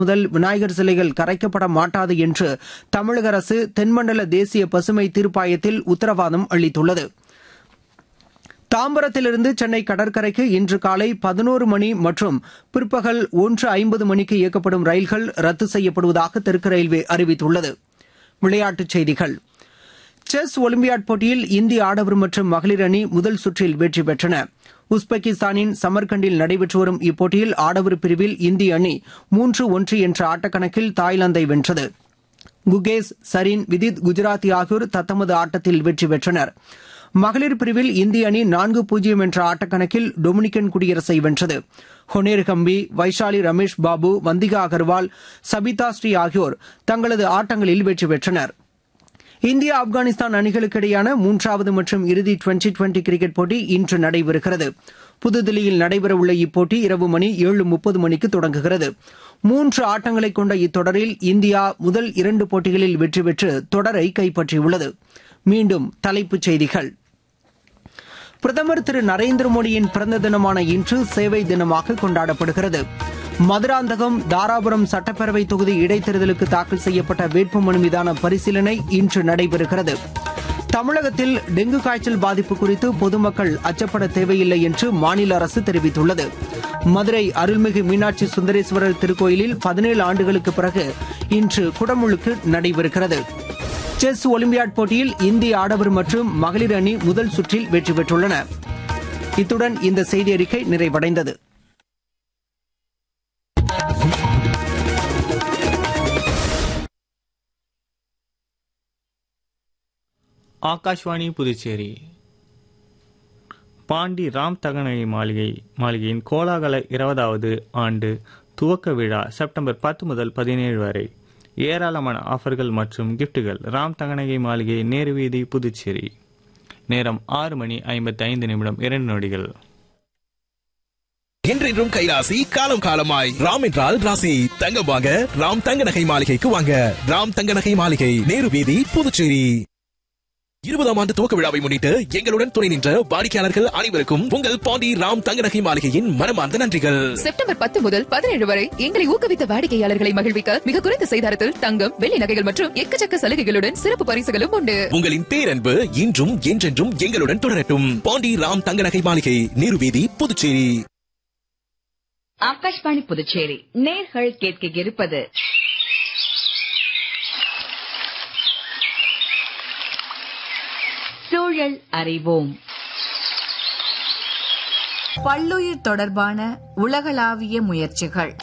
முதல் விநாயகர் சிலைகள் கரைக்கப்பட மாட்டாது என்று தமிழக அரசு தென்மண்டல தேசிய பசுமை தீர்ப்பாயத்தில் உத்தரவாதம் அளித்துள்ளது தாம்பரத்திலிருந்து சென்னை கடற்கரைக்கு இன்று காலை பதினோரு மணி மற்றும் பிற்பகல் ஒன்று ஐம்பது மணிக்கு இயக்கப்படும் ரயில்கள் ரத்து செய்யப்படுவதாக தெற்கு ரயில்வே அறிவித்துள்ளது விளையாட்டுச் செய்திகள் செஸ் ஒலிம்பியாட் போட்டியில் இந்திய ஆடவர் மற்றும் மகளிர் அணி முதல் சுற்றில் வெற்றி பெற்றன உஸ்பெகிஸ்தானின் சமர்கண்டில் நடைபெற்று வரும் இப்போட்டியில் ஆடவர் பிரிவில் இந்திய அணி மூன்று ஒன்று என்ற ஆட்டக்கணக்கில் தாய்லாந்தை வென்றது குகேஸ் சரின் விதித் குஜராத்தி ஆகியோர் தத்தமது ஆட்டத்தில் வெற்றி பெற்றனர் மகளிர் பிரிவில் இந்திய அணி நான்கு பூஜ்ஜியம் என்ற ஆட்டக்கணக்கில் டொமினிக்கன் குடியரசை வென்றது ஹொனேர் கம்பி வைஷாலி ரமேஷ் பாபு வந்திகா அகர்வால் சபிதா ஸ்ரீ ஆகியோர் தங்களது ஆட்டங்களில் வெற்றி பெற்றனர் இந்தியா ஆப்கானிஸ்தான் அணிகளுக்கு இடையேயான மூன்றாவது மற்றும் இறுதி டுவெண்டி டுவெண்டி கிரிக்கெட் போட்டி இன்று நடைபெறுகிறது புதுதில்லியில் நடைபெறவுள்ள இப்போட்டி இரவு மணி ஏழு முப்பது மணிக்கு தொடங்குகிறது மூன்று ஆட்டங்களை கொண்ட இத்தொடரில் இந்தியா முதல் இரண்டு போட்டிகளில் வெற்றி பெற்று தொடரை கைப்பற்றியுள்ளது மீண்டும் தலைப்புச் செய்திகள் பிரதமர் திரு நரேந்திர மோடியின் பிறந்த தினமான இன்று சேவை தினமாக கொண்டாடப்படுகிறது மதுராந்தகம் தாராபுரம் சட்டப்பேரவை தொகுதி இடைத்தேர்தலுக்கு தாக்கல் செய்யப்பட்ட வேட்புமனு மீதான பரிசீலனை இன்று நடைபெறுகிறது தமிழகத்தில் டெங்கு காய்ச்சல் பாதிப்பு குறித்து பொதுமக்கள் அச்சப்பட தேவையில்லை என்று மாநில அரசு தெரிவித்துள்ளது மதுரை அருள்மிகு மீனாட்சி சுந்தரேஸ்வரர் திருக்கோயிலில் பதினேழு ஆண்டுகளுக்கு பிறகு இன்று குடமுழுக்கு நடைபெறுகிறது செஸ் ஒலிம்பியாட் போட்டியில் இந்திய ஆடவர் மற்றும் மகளிர் அணி முதல் சுற்றில் வெற்றி பெற்றுள்ளன இத்துடன் இந்த செய்தி அறிக்கை நிறைவடைந்தது ஆகாஷ்வாணி புதுச்சேரி பாண்டி ராம் தகனகை மாளிகை மாளிகையின் கோலாகல இருபதாவது ஆண்டு துவக்க விழா செப்டம்பர் பத்து முதல் பதினேழு வரை ஏராளமான ஆஃபர்கள் மற்றும் கிஃப்ட்டுகள் ராம் தகனகை மாளிகை நேருவீதி புதுச்சேரி நேரம் ஆறு மணி ஐம்பத்தி ஐந்து நிமிடம் இரண்டு நொடிகள் என்றென்றும் கைராசி காலம் காலமாய் ராம் என்றால் ராசி தங்கம் வாங்க ராம் தங்க நகை மாளிகைக்கு வாங்க ராம் தங்க நகை மாளிகை நேரு வீதி புதுச்சேரி இருபதாம் ஆண்டு துவக்க விழாவை முன்னிட்டு எங்களுடன் துணை நின்ற வாடிக்கையாளர்கள் அனைவருக்கும் உங்கள் பாண்டி ராம் தங்க நகை மாளிகையின் மனமார்ந்த நன்றிகள் செப்டம்பர் பத்து முதல் பதினேழு வரை எங்களை ஊக்குவித்த வாடிக்கையாளர்களை மகிழ்விக்க மிக குறைந்த செய்தாரத்தில் தங்கம் வெள்ளி நகைகள் மற்றும் எக்கச்சக்க சலுகைகளுடன் சிறப்பு பரிசுகளும் உண்டு உங்களின் பேரன்பு இன்றும் என்றென்றும் எங்களுடன் தொடரட்டும் பாண்டி ராம் தங்க நகை மாளிகை நேரு வீதி புதுச்சேரி ஆகாஷ்வாணி புதுச்சேரி நேர்கள் கேட்க இருப்பது சூழல் அறிவோம் பல்லுயிர் தொடர்பான உலகளாவிய முயற்சிகள்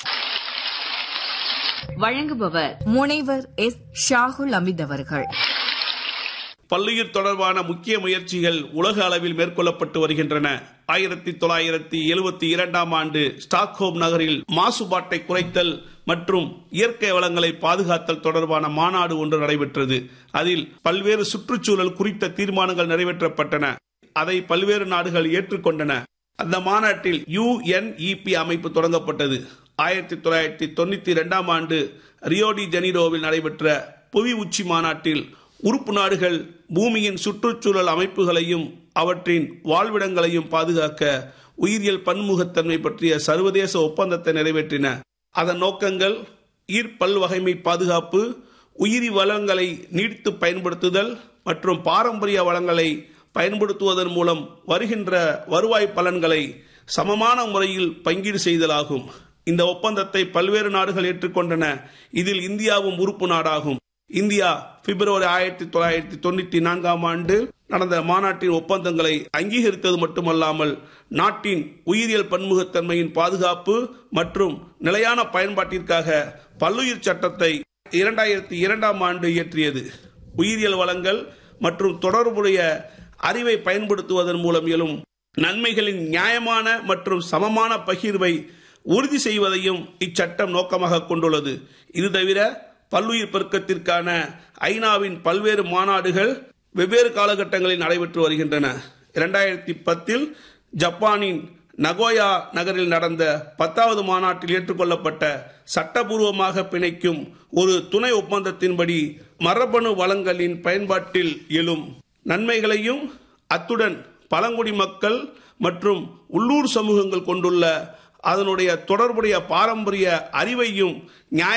வழங்குபவர் முனைவர் எஸ் ஷாகுல் அமித் அவர்கள் பல்லுயிர் தொடர்பான முக்கிய முயற்சிகள் உலக அளவில் மேற்கொள்ளப்பட்டு வருகின்றன ஆயிரத்தி தொள்ளாயிரத்தி எழுபத்தி இரண்டாம் ஆண்டு ஸ்டாக்ஹோம் நகரில் மாசுபாட்டை குறைத்தல் மற்றும் இயற்கை வளங்களை பாதுகாத்தல் தொடர்பான மாநாடு ஒன்று நடைபெற்றது அதில் பல்வேறு சுற்றுச்சூழல் குறித்த தீர்மானங்கள் நிறைவேற்றப்பட்டன அதை பல்வேறு நாடுகள் ஏற்றுக்கொண்டன அந்த மாநாட்டில் யுஎன்இபி அமைப்பு தொடங்கப்பட்டது ஆயிரத்தி தொள்ளாயிரத்தி தொண்ணூத்தி இரண்டாம் ஆண்டு ரியோடி ஜெனிரோவில் நடைபெற்ற புவி உச்சி மாநாட்டில் உறுப்பு நாடுகள் பூமியின் சுற்றுச்சூழல் அமைப்புகளையும் அவற்றின் வாழ்விடங்களையும் பாதுகாக்க உயிரியல் பன்முகத்தன்மை பற்றிய சர்வதேச ஒப்பந்தத்தை நிறைவேற்றின அதன் நோக்கங்கள் ஈர்ப்பல்வகைமை பாதுகாப்பு உயிரி வளங்களை நீடித்து பயன்படுத்துதல் மற்றும் பாரம்பரிய வளங்களை பயன்படுத்துவதன் மூலம் வருகின்ற வருவாய் பலன்களை சமமான முறையில் பங்கீடு செய்தலாகும் இந்த ஒப்பந்தத்தை பல்வேறு நாடுகள் ஏற்றுக்கொண்டன இதில் இந்தியாவும் உறுப்பு நாடாகும் இந்தியா பிப்ரவரி ஆயிரத்தி தொள்ளாயிரத்தி தொண்ணூத்தி நான்காம் ஆண்டு நடந்த மாநாட்டின் ஒப்பந்தங்களை அங்கீகரித்தது மட்டுமல்லாமல் நாட்டின் உயிரியல் பன்முகத்தன்மையின் பாதுகாப்பு மற்றும் நிலையான பயன்பாட்டிற்காக பல்லுயிர் சட்டத்தை இரண்டாயிரத்தி இரண்டாம் ஆண்டு இயற்றியது உயிரியல் வளங்கள் மற்றும் தொடர்புடைய அறிவை பயன்படுத்துவதன் மூலம் எழும் நன்மைகளின் நியாயமான மற்றும் சமமான பகிர்வை உறுதி செய்வதையும் இச்சட்டம் நோக்கமாக கொண்டுள்ளது இது தவிர பல்லுயிர் பெருக்கத்திற்கான ஐநாவின் பல்வேறு மாநாடுகள் வெவ்வேறு காலகட்டங்களில் நடைபெற்று வருகின்றன இரண்டாயிரத்தி பத்தில் ஜப்பானின் நகோயா நகரில் நடந்த பத்தாவது மாநாட்டில் ஏற்றுக்கொள்ளப்பட்ட சட்டபூர்வமாக பிணைக்கும் ஒரு துணை ஒப்பந்தத்தின்படி மரபணு வளங்களின் பயன்பாட்டில் எழும் நன்மைகளையும் அத்துடன் பழங்குடி மக்கள் மற்றும் உள்ளூர் சமூகங்கள் கொண்டுள்ள அதனுடைய தொடர்புடைய பாரம்பரிய அறிவையும் நியாய